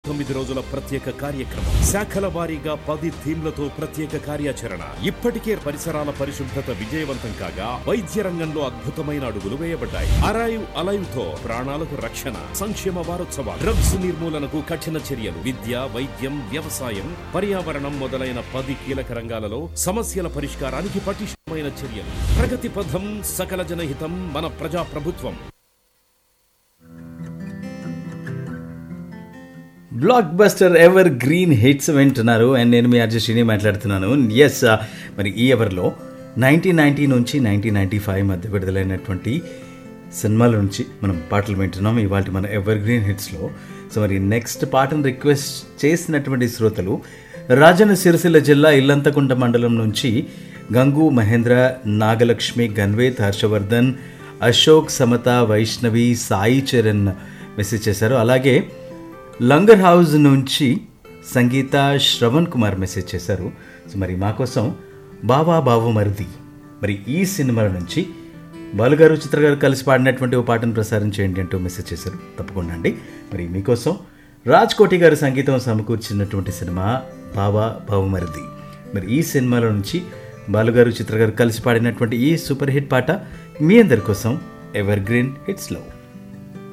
తొమ్మిది రోజుల ప్రత్యేక కార్యక్రమం శాఖల వారీగా పది థీమ్లతో ప్రత్యేక కార్యాచరణ ఇప్పటికే పరిసరాల పరిశుభ్రత విజయవంతం కాగా వైద్య రంగంలో అద్భుతమైన అడుగులు వేయబడ్డాయి అరైవ్ అలైవ్ తో ప్రాణాలకు రక్షణ సంక్షేమ వారోత్సవాలు డ్రగ్స్ నిర్మూలనకు కఠిన చర్యలు విద్య వైద్యం వ్యవసాయం పర్యావరణం మొదలైన పది కీలక రంగాలలో సమస్యల పరిష్కారానికి పటిష్టమైన చర్యలు ప్రగతి పథం సకల జనహితం మన ప్రజా ప్రభుత్వం blockbuster evergreen hits వింటున్నారు అండ్ నేను మీ అర్జున్ శ్రీని మాట్లాడుతున్నాను ఎస్ మరి ఈ ఎవర్లో నైన్టీన్ నైన్టీ నుంచి నైన్టీన్ నైన్టీ ఫైవ్ మధ్య విడుదలైనటువంటి సినిమాల నుంచి మనం పాటలు వింటున్నాం ఇవాళ మన ఎవర్ గ్రీన్ హిట్స్లో సో మరి నెక్స్ట్ పాటను రిక్వెస్ట్ చేసినటువంటి శ్రోతలు రాజన్న సిరిసిల్ల జిల్లా ఇల్లంతకుంట మండలం నుంచి గంగు మహేంద్ర నాగలక్ష్మి గన్వేత్ హర్షవర్ధన్ అశోక్ సమత వైష్ణవి సాయి చరణ్ మెసేజ్ చేశారు అలాగే లంగర్ హౌస్ నుంచి సంగీత శ్రవణ్ కుమార్ మెసేజ్ చేశారు సో మరి మా కోసం బాబా బాబు మరిది మరి ఈ సినిమాల నుంచి బాలుగారు చిత్ర గారు కలిసి పాడినటువంటి ఓ పాటను ప్రసారం చేయండి అంటూ మెసేజ్ చేశారు తప్పకుండా అండి మరి మీకోసం రాజ్ కోటి గారు సంగీతం సమకూర్చినటువంటి సినిమా బాబా బాబు మరిది మరి ఈ సినిమాలో నుంచి బాలుగారు చిత్ర గారు కలిసి పాడినటువంటి ఈ సూపర్ హిట్ పాట మీ అందరి కోసం ఎవర్ గ్రీన్ హిట్స్లో